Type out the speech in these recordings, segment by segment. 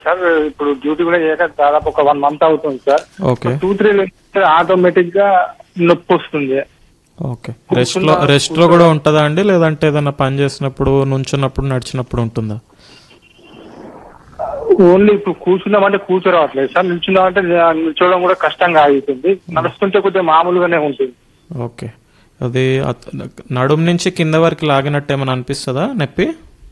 Sir ఇప్పుడు duty కూడా చేయక దాదాపు ఒక వన్ మంత్ అవుతుంది sir okay two three automatic గా నొప్పి వస్తుంది ఓకే రెస్ట్ లో రెస్ట్ లో కూడా ఉంటుందా అండి లేదంటే ఏదైనా పని చేసినప్పుడు నుంచున్నప్పుడు నడిచినప్పుడు ఉంటుందా ఓన్లీ ఇప్పుడు కూర్చున్నామంటే కూర్చోరావట్లేదు సార్ నిల్చున్నామంటే నిల్చోవడం కూడా కష్టంగా అవుతుంది నడుస్తుంటే కొద్దిగా మామూలుగానే ఉంటుంది ఓకే అది అత్- నడుము నుంచి కింద వరకు లాగినట్టు ఏమైనా అనిపిస్తుందా నొప్పి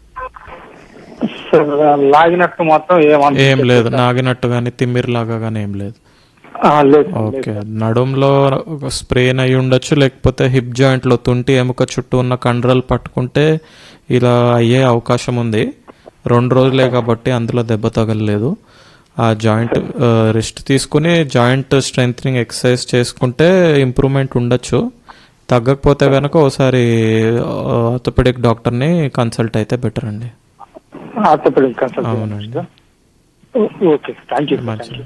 సార్ లాగినట్టు మాత్రం ఏమన్నా ఏం లేదు నాగినట్టు కానీ తిమ్మిరిలాగా కానీ ఏం లేదు లేదు ఓకే నడుంలో స్ప్రెయిన్ అయి ఉండొచ్చు లేకపోతే హిప్ జాయింట్ లో తుంటి ఎముక చుట్టూ ఉన్న కండరాలు పట్టుకుంటే ఇలా అయ్యే అవకాశం ఉంది రెండు రోజులే కాబట్టి అందులో దెబ్బ తగలలేదు ఆ జాయింట్ రెస్ట్ తీసుకుని జాయింట్ స్ట్రెంగ్ ఎక్సర్సైజ్ చేసుకుంటే ఇంప్రూవ్మెంట్ ఉండొచ్చు తగ్గకపోతే కనుక ఒకసారి ఆర్థోపెడిక్ డాక్టర్ని కన్సల్ట్ అయితే బెటర్ అండి ఆర్థోపెడిక్ కన్సల్ట్ అవునండి ఓకే థ్యాంక్ యూ మంచిది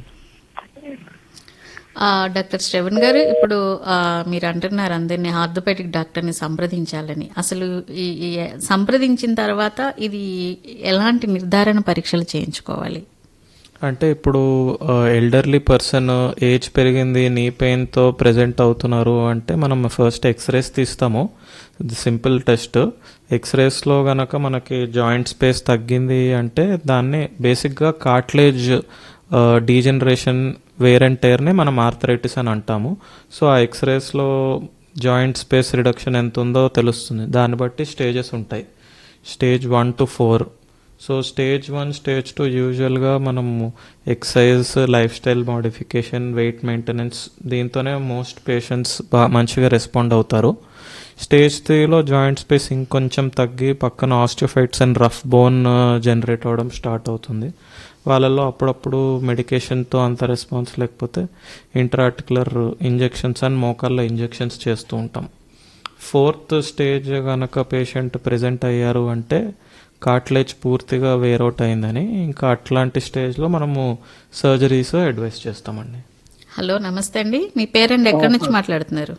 ఆ, డాక్టర్ శ్రవణ్ గారు ఇప్పుడు ఆ, మీరు అంటున్నారు అందరినీ ఆర్థోపెడిక్ డాక్టర్ని సంప్రదించాలని అసలు ఈ ఈ సంప్రదించిన తర్వాత ఇది ఎలాంటి నిర్ధారణ పరీక్షలు చేయించుకోవాలి అంటే ఇప్పుడు ఎల్డర్లీ పర్సన్ ఏజ్ పెరిగింది నీ పెయిన్తో ప్రెజెంట్ అవుతున్నారు అంటే మనం ఫస్ట్ ఎక్స్రేస్ తీస్తాము ఇది సింపుల్ టెస్ట్ ఎక్స్రేస్లో గనక మనకి జాయింట్ స్పేస్ తగ్గింది అంటే దాన్ని బేసిక్గా కార్ట్లేజ్ డీజనరేషన్ వేర్ అండ్ టైర్ని మనం ఆర్థరైటిస్ అని అంటాము సో ఆ ఎక్స్రేస్లో జాయింట్ స్పేస్ రిడక్షన్ ఎంత ఉందో తెలుస్తుంది దాన్ని బట్టి స్టేజెస్ ఉంటాయి stage one two four so stage one stage two యూజువల్గా మనము exercise lifestyle modification weight maintenance దీంతోనే మోస్ట్ పేషెంట్స్ బాగా మంచిగా రెస్పాండ్ అవుతారు స్టేజ్ త్రీలో జాయింట్ స్పేస్ ఇంకొంచెం తగ్గి పక్కన osteophytes and rough bone generate అవ్వడం స్టార్ట్ అవుతుంది వాళ్ళల్లో అప్పుడప్పుడు మెడికేషన్తో అంత రెస్పాన్స్ లేకపోతే ఇంట్రాటికులర్ ఇంజెక్షన్స్ అండ్ మోకాళ్ళ ఇంజెక్షన్స్ చేస్తూ ఉంటాం ఫోర్త్ స్టేజ్ కనుక పేషెంట్ ప్రెజెంట్ అయ్యారు అంటే కార్ట్లేజ్ పూర్తిగా వేరౌట్ అయిందని ఇంకా అట్లాంటి స్టేజ్లో మనము సర్జరీస్ అడ్వైస్ చేస్తామండి హలో నమస్తే అండి మీ పేరెంట్ ఎక్కడి నుంచి మాట్లాడుతున్నారు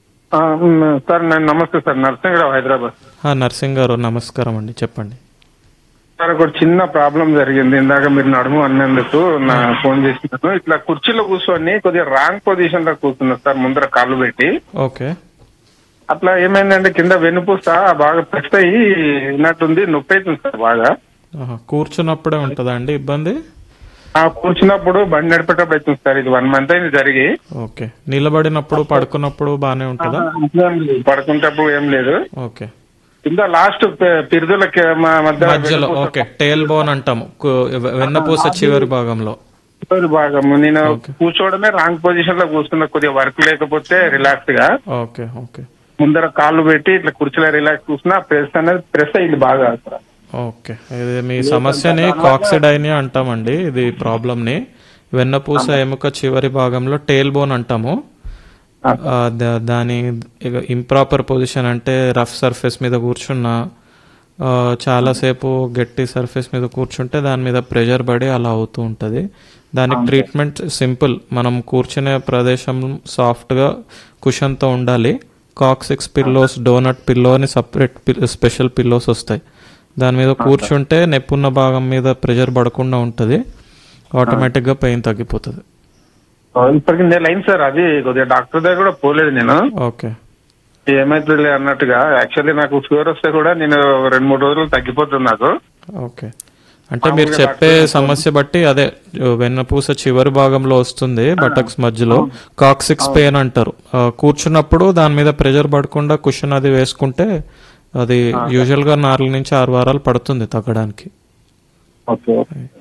సార్ నేను నమస్తే సార్ నరసింహరావు హైదరాబాద్ ఆ, నర్సింగ్ గారు నమస్కారం అండి చెప్పండి సార్ ఒక చిన్న ప్రాబ్లం జరిగింది ఇందాక మీరు నడుము అన్నందుకు నా ఫోన్ చేసినాను ఇట్లా కుర్చీలో కూర్చొని కొద్దిగా రాంగ్ పొజిషన్ లో కూర్చున్నా సార్ ముందర కాళ్ళు పెట్టి ఓకే అట్లా ఏమైందంటే కింద వెనుపూస బాగా ప్రెస్ అయ్యి ఉన్నట్టుంది నొప్పి అవుతుంది సార్ బాగా ఆహా, కూర్చున్నప్పుడే ఉంటుందా అండి ఇబ్బంది ఆ కూర్చున్నప్పుడు బండి నడిపేటప్పుడు అవుతుంది సార్ ఇది వన్ మంత్ అయింది జరిగి ఓకే నిలబడినప్పుడు పడుకున్నప్పుడు బాగానే ఉంటుందా పడుకుంటప్పుడు ఏం లేదు ఓకే కింద లాస్ట్ పిరుదుల మధ్య మధ్యలో ఓకే టేల్ బోన్ అంటాము కు- వెన్నపూస చివరి భాగంలో చివరి భాగము నేను కూర్చోవడమే రాంగ్ పొజిషన్ లో కూర్చున్నా కొద్దిగా వర్క్ లేకపోతే రిలాక్స్ గా ఓకే ఓకే ముందర కాళ్ళు పెట్టి ఇట్లా కుర్చీలో రిలాక్స్ కూర్చున్నా ప్రెస్ అనేది ప్రెస్ అయ్యింది బాగా అసలు. ఓకే ఇది మీ సమస్యని కాక్సిడైని అంటామండి ఇది ప్రాబ్లమ్ని వెన్నపూస ఎముక చివరి భాగంలో టేల్ బోన్ అంటాము ఆ, దా- దాని ఇంప్రాపర్ పొజిషన్ అంటే రఫ్ సర్ఫేస్ మీద కూర్చున్నా ఆ, చాలాసేపు గట్టి సర్ఫేస్ మీద కూర్చుంటే దాని మీద ప్రెషర్ పడి అలా అవుతూ ఉంటుంది దానికి ట్రీట్మెంట్ సింపుల్ మనం కూర్చునే ప్రదేశం సాఫ్ట్గా కుషన్తో ఉండాలి కాక్సిక్స్ పిల్లోస్ డోనట్ పిల్లో అని సపరేట్ స్పెషల్ పిల్లోస్ వస్తాయి దాని మీద కూర్చుంటే నెప్పున్న భాగం మీద ప్రెషర్ పడకుండా ఉంటుంది ఆటోమేటిక్గా పెయిన్ తగ్గిపోతుంది ఇప్పటికి నెల అయింది సార్ అది కొద్దిగా డాక్టర్ దగ్గర కూడా పోలేదు నేను ఓకే ఏమైతుంది అన్నట్టుగా యాక్చువల్లీ నాకు ఫీవర్ వస్తే కూడా నేను రెండు మూడు రోజులు తగ్గిపోతుంది నాకు ఓకే అంటే మీరు చెప్పే సమస్య బట్టి అదే వెన్నపూస చివరి భాగంలో వస్తుంది బటక్స్ మధ్యలో కాక్సిక్స్ పెయిన్ అంటారు ఆ, కూర్చున్నప్పుడు దాని మీద ప్రెషర్ పడకుండా కుషన్ అది వేసుకుంటే అది యూజువల్ గా నాలుగు నుంచి ఆరు వారాలు పడుతుంది తగ్గడానికి ఓకే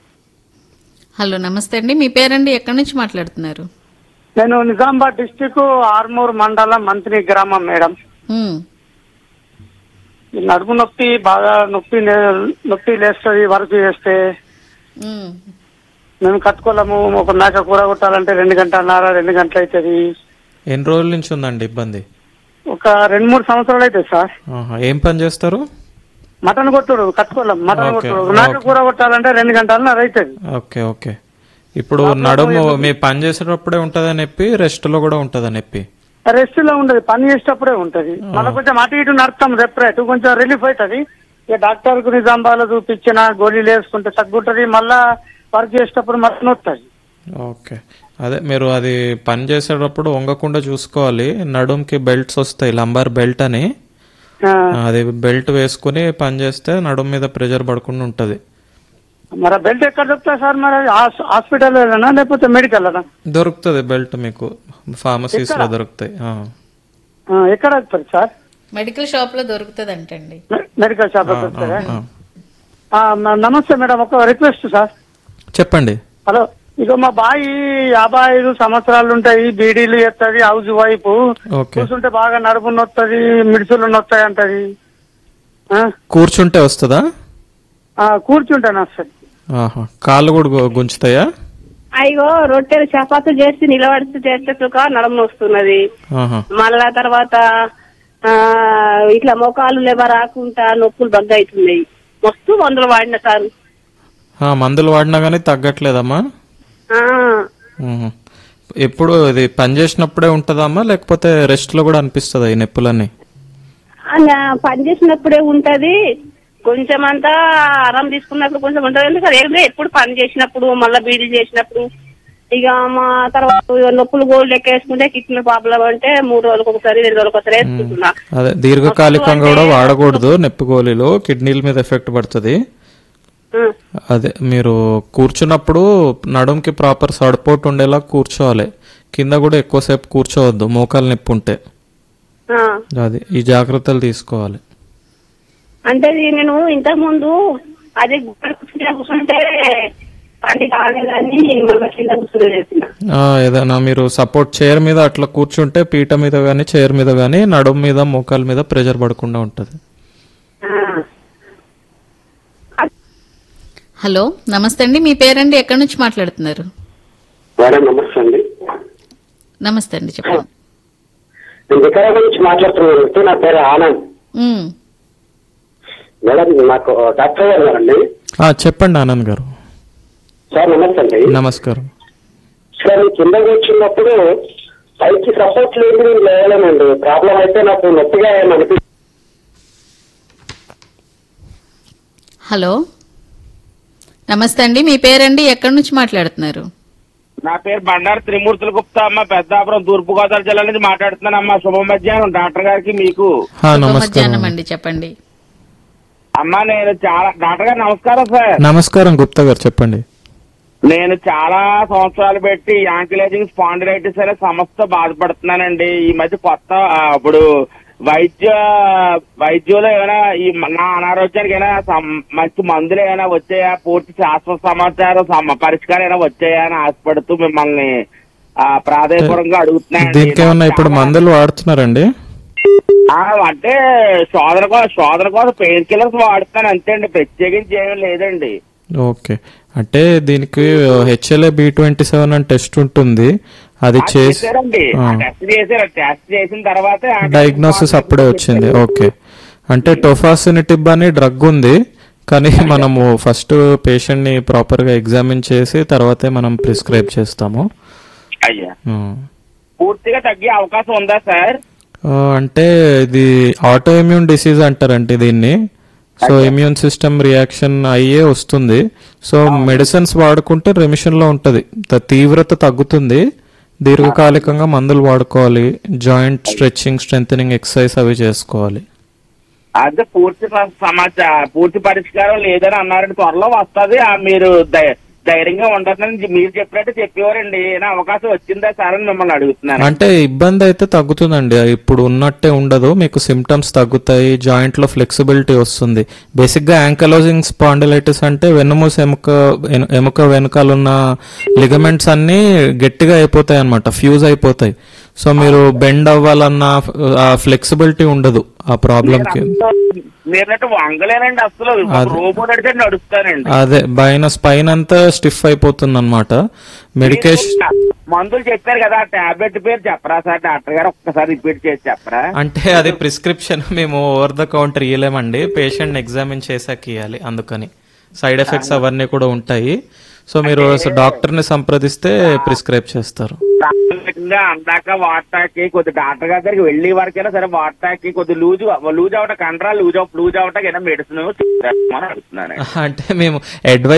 హలో నమస్తే అండి మీ పేరండి ఎక్కడి నుంచి మాట్లాడుతున్నారు నేను నిజామాబాద్ డిస్టిక్ ఆర్మూర్ మండలం మంత్రి గ్రామం మేడం ఉమ్, ఈ నడుము నొప్పి బాగా నొప్పి లే- నొప్పి లేస్తుంది వర్క్ చేస్తే ఉమ్. మేము కట్టుకోలేము ఒక మేక కూర కొట్టాలంటే రెండు గంటలన్నర రెండు గంటలు అవుతుంది ఎన్ని రోజుల నుంచి ఉందండి ఇబ్బంది ఒక రెండు మూడు సంవత్సరాలు అవుతుంది సార్ ఆహా, ఏం పని చేస్తారు మటన్ కొట్టుడు కట్టుకోలేం మటన్ ఓకే, కొట్టుడు ఒక మేక ఓకే. కూర కొట్టాలంటే రెండు గంటలన్నర అవుతుంది ఓకే ఓకే ఇప్పుడు నడుము మీ పని చేసేటప్పుడే ఉంటుందని చెప్పి రెస్ట్ లో కూడా ఉంటుందని చెప్పి రెస్ట్ లో ఉండదు పని చేసేటప్పుడే ఉంటది మళ్ళీ కొంచెం అటు ఇటు నడుస్తాం సెపరేట్ కొంచెం రిలీఫ్ అవుతుంది ఇక డాక్టర్ కు నిజామాబాద్ చూపించిన గోళీలు వేసుకుంటే తగ్గుంటది మళ్ళా వర్క్ చేసేటప్పుడు మాత్రం నొత్తది ఓకే అదే మీరు అది పని చేసేటప్పుడు వంగకుండా చూసుకోవాలి నడుంకి బెల్ట్స్ వస్తాయి లంబార్ బెల్ట్ అని ఆ, అది బెల్ట్ వేసుకుని పని చేస్తే నడుం మీద ప్రెషర్ పడకుండా ఉంటుంది మరి ఆ బెల్ట్ ఎక్కడ దొరుకుతుంది సార్ మరి హాస్- హాస్పిటల్లోనా లేకపోతే మెడికల్లోనా దొరుకుతుంది బెల్ట్ మీకు ఫార్మసీస్ లో దొరుకుతాయి ఆ. ఆ, ఎక్కడ దొరుకుతుంది సార్ మెడికల్ షాప్ లో దొరుకుతుంది అంటండి మె- మెడికల్ షాప్ లో దొరుకుతుందా ఆ. ఆ, మ- నమస్తే మేడం ఒక రిక్వెస్ట్ సార్ చెప్పండి హలో ఇక మా బాయి యాభై ఐదు సంవత్సరాలు ఉంటాయి బీడీలు ఎత్తది హౌస్ వైపు ఓకే కూర్చుంటే బాగా నడుపు నొత్తది మిడిసులు నొత్తాయి అంటది ఆ? కూర్చుంటే వస్తుందా ఆ, కూర్చుంటాను అసలు ఆహా కాళ్ళు కూడా గు- గుంజుతాయా అయ్యో రొట్టెలు చపాతీలు చేసి నిలబడుతూ చేసేట్టుక నడుము వస్తున్నది ఆహా మళ్ళా తర్వాత ఆ ఇట్లా మోకాలు లేవ రాకుండా నొప్పులు బగ్గ అవుతున్నాయి మస్తు మందులు వాడిన సార్ ఆ, మందులు వాడినా కానీ తగ్గట్లేదమ్మా ఆ, ఉహు. ఎప్పుడు ఇది పని చేసినప్పుడే ఉంటుందమ్మా లేకపోతే రెస్ట్ లో కూడా అనిపిస్తుందా ఈ నొప్పులన్నీ అలా పని చేసినప్పుడే ఉంటది కొంచెం అంతా ఆరాం తీసుకున్నప్పుడు కొంచెం ఉంటది ఎందుకంటే ఏదో ఎప్పుడు పని చేసినప్పుడు మళ్ళీ బీడీ చేసినప్పుడు ఇక మా తర్వాత నొప్పులు గోల్డ్ లెక్క వేసుకుంటే కిడ్నీ ప్రాబ్లం అంటే మూడు రోజులకు ఒకసారి రెండు రోజులకు ఒకసారి వేసుకుంటున్నా అదే దీర్ఘకాలికంగా కూడా వాడకూడదు నొప్పి గోళీలు కిడ్నీల మీద ఎఫెక్ట్ పడుతుంది ఆ, అదే మీరు కూర్చున్నప్పుడు నడుంకి ప్రాపర్ సపోర్ట్ ఉండేలా కూర్చోవాలి కింద కూడా ఎక్కువసేపు కూర్చోవద్దు మోకాలు నొప్పి ఉంటే ఆ. అది ఈ జాగ్రత్తలు తీసుకోవాలి అంటే ఇది నేను ఇంతకు ముందు అదే గుడ్డ కూర్చుంటే కూర్చుంటే పని కాలేదని మళ్ళీ కింద కూర్చుని చేసిన ఆ, ఏదైనా మీరు సపోర్ట్ చైర్ మీద అట్లా కూర్చుంటే పీట మీద కానీ చైర్ మీద కానీ నడుం మీద మోకాల మీద ప్రెషర్ పడకుండా ఉంటుంది హలో నమస్తే అండి మీ పేరండి ఎక్కడి నుంచి మాట్లాడుతున్నారు మేడం నమస్తే అండి నమస్తే అండి చెప్పండి నేను వికారాబాద్ నుంచి మాట్లాడుతున్నాను నా పేరు ఆనంద్ ఉమ్, మేడం నాకు డాక్టర్ గారు గారండి ఆ, చెప్పండి ఆనంద్ గారు సార్ నమస్తే అండి నమస్కారం సార్ నేను కింద కూర్చున్నప్పుడు పైకి సపోర్ట్ లేదు నేను లేవలేనండి ప్రాబ్లం అయితే నాకు నొప్పిగా ఏమనిపి హలో నమస్తే అండి మీ పేరండి ఎక్కడి నుంచి మాట్లాడుతున్నారు నా పేరు బండారు త్రిమూర్తుల గుప్తా అమ్మ పెద్దాపురం తూర్పు గోదావరి జిల్లా నుంచి మాట్లాడుతున్నానమ్మా శుభ మధ్యాహ్నం డాక్టర్ గారికి మీకు ఆ, శుభ నమస్కారం మధ్యాహ్నం అండి చెప్పండి అమ్మా నేను చాలా డాక్టర్ గారు నమస్కారం సార్ నమస్కారం గుప్తా గారు చెప్పండి నేను చాలా సంవత్సరాలు పెట్టి యాంకిలైజింగ్ స్పాండిలైటిస్ అనే సమస్యతో బాధపడుతున్నానండి ఈ మధ్య కొత్త ఆ, ఇప్పుడు వైద్య వైద్యులు ఏమైనా ఈ మ- నా అనారోగ్యానికి ఏమైనా సం- మంచి మందులు ఏమైనా వచ్చాయా పూర్తి శాస్త్ర సమాచారం సమ- పరిష్కారం ఏమైనా వచ్చాయా అని ఆశపడుతూ మిమ్మల్ని ఆ, ప్రాధాయపూర్వకంగా అడుగుతున్నానండి దీనికి ఏమన్నా ఇప్పుడు మందులు వాడుతున్నారండి ఆ, అంటే శోధన కోసం శోధన కోసం పెయిన్ కిల్లర్స్ వాడుతాను అంతే అండి ప్రత్యేకించి ఏమీ లేదండి ఓకే అంటే దీనికి హెచ్ఎల్ఏ బి ట్వంటీ సెవెన్ అని టెస్ట్ ఉంటుంది అది అది చేసి చేశారండి ఆ. టెస్ట్ చేశారు టెస్ట్ చేసిన తర్వాత డయాగ్నోసిస్ అప్పుడే వచ్చింది ఓకే అంటే టొఫాసినిటిబ్ అని డ్రగ్ ఉంది కానీ మనము ఫస్ట్ పేషెంట్ ని ప్రాపర్ గా ఎగ్జామిన్ చేసి తర్వాతే మనం ప్రిస్క్రైబ్ చేస్తాము అయ్యా ఆ. పూర్తిగా తగ్గే అవకాశం ఉందా సార్ ఆ, అంటే ఇది ఆటో ఇమ్యూన్ డిసీజ్ అంటారండి దీన్ని సో ఇమ్యూన్ సిస్టమ్ రియాక్షన్ అయ్యే వస్తుంది సో మెడిసిన్స్ వాడుకుంటే రెమిషన్ లో ఉంటది త- తీవ్రత తగ్గుతుంది దీర్ఘకాలికంగా మందులు వాడుకోవాలి జాయింట్ స్ట్రెచ్చింగ్ స్ట్రెంగ్ ఎక్సర్సైజ్ అవి చేసుకోవాలి అదే పూర్తి స- సమాచారం పూర్తి పరిష్కారం లేదని అన్నారండి త్వరలో వస్తుంది మీరు ధై- ధైర్యంగా ఉండదని మీరు చెప్పినట్టు చెప్పేవారండి ఏమైనా అవకాశం వచ్చిందా సార్ అని మిమ్మల్ని అడుగుతున్నాను అంటే ఇబ్బంది అయితే తగ్గుతుందండి ఇప్పుడు ఉన్నట్టే ఉండదు మీకు సిమ్టమ్స్ తగ్గుతాయి జాయింట్ లో ఫ్లెక్సిబిలిటీ వస్తుంది బేసిక్ గా యాంకలోజింగ్ స్పాండిలైటిస్ అంటే వెన్నుమూస ఎముక ఎను- ఎముక వెనకాలన్న లిగమెంట్స్ అన్ని గట్టిగా అయిపోతాయి అనమాట ఫ్యూజ్ అయిపోతాయి సో మీరు బెండ్ అవ్వాలన్న ఆ ఫ్లెక్సిబిలిటీ ఉండదు ఆ ప్రాబ్లం కి మీరన్నట్టు వంగలేనండి అసలు అదే. రోబో నడితే నడుస్తానండి అదే పైన స్పైన్ అంతా స్టిఫ్ అయిపోతుంది అనమాట మెడికేషన్ మీరు మందులు చెప్పారు కదా ఆ టాబ్లెట్ పేరు చెప్పరా సార్ డాక్టర్ గారు ఒక్కసారి రిపీట్ చేసి చెప్పరా అంటే అది ప్రిస్క్రిప్షన్ మేము ఓవర్ ద కౌంటర్ ఇయ్యలేమండి పేషెంట్ ఎగ్జామిన్ చేశాక ఇవ్వాలి అందుకని సైడ్ ఎఫెక్ట్స్ అవన్నీ కూడా ఉంటాయి సో మీరు డాక్టర్ ని సంప్రదిస్తే ప్రిస్క్రైబ్ చేస్తారు ప్రాథమికంగా అందాక వాటాకి కొద్ది డాక్టర్ గారి దగ్గరికి వెళ్ళే వరకైనా సరే వాటాకి కొద్ది లూజ్ లూజ్ అవట కండరా లూజ్ లూజ్ అవటాకైనా మెడిసిన్ అని అడుగుతున్నాను అంటే మేము అడ్వైస్